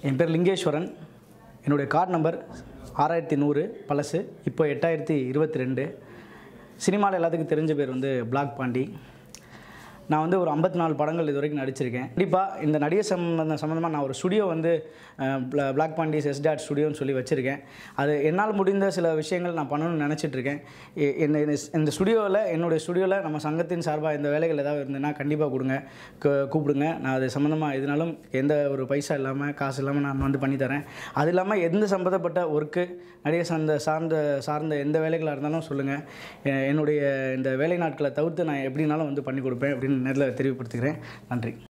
என் பேர் லிங்கேஸ்வரன் என்னுடைய card number ஆறாயிரத்தி நூறு பழசு இப்போ எட்டாயிரத்தி இருபத்தி ரெண்டு சினிமாவில் எல்லாத்துக்கும் தெரிஞ்ச பேர் வந்து பிளாக் பாண்டி நான் வந்து ஒரு ஐம்பத்தி நாலு படங்கள் இது வரைக்கும் நடிச்சிருக்கேன் கண்டிப்பாக இந்த நடிகர் சம்பந்தம் சம்மந்தமாக நான் ஒரு ஸ்டுடியோ வந்து பிளாக் பாண்டிஸ் எஸ் டாட் ஸ்டுடியோன்னு சொல்லி வச்சுருக்கேன் அது என்னால் முடிந்த சில விஷயங்கள் நான் பண்ணணும்னு நினச்சிட்டு இருக்கேன் எ- என்ன இந்த- இந்த ஸ்டுடியோவில் என்னுடைய ஸ்டுடியோவில் நம்ம சங்கத்தின் சார்பாக இந்த வேலைகள் ஏதாவது இருந்ததுன்னா கண்டிப்பாக கொடுங்க கு- கூப்பிடுங்க நான் அது சம்மந்தமாக எதுனாலும் எந்த ஒரு பைசா இல்லாமல் காசு இல்லாமல் நான் வந்து பண்ணித்தரேன் அது இல்லாமல் எந்த சம்மந்தப்பட்ட ஒர்க்கு நடிகர் சார்ந்த சார்ந்த சார்ந்த எந்த வேலைகளாக இருந்தாலும் சொல்லுங்கள் என்னுடைய இந்த வேலை நாட்களை தவிர்த்து நான் எப்படினாலும் வந்து பண்ணி கொடுப்பேன் அப்படின்னு நேரில் தெரிவிப்படுத்துகிறேன் நன்றி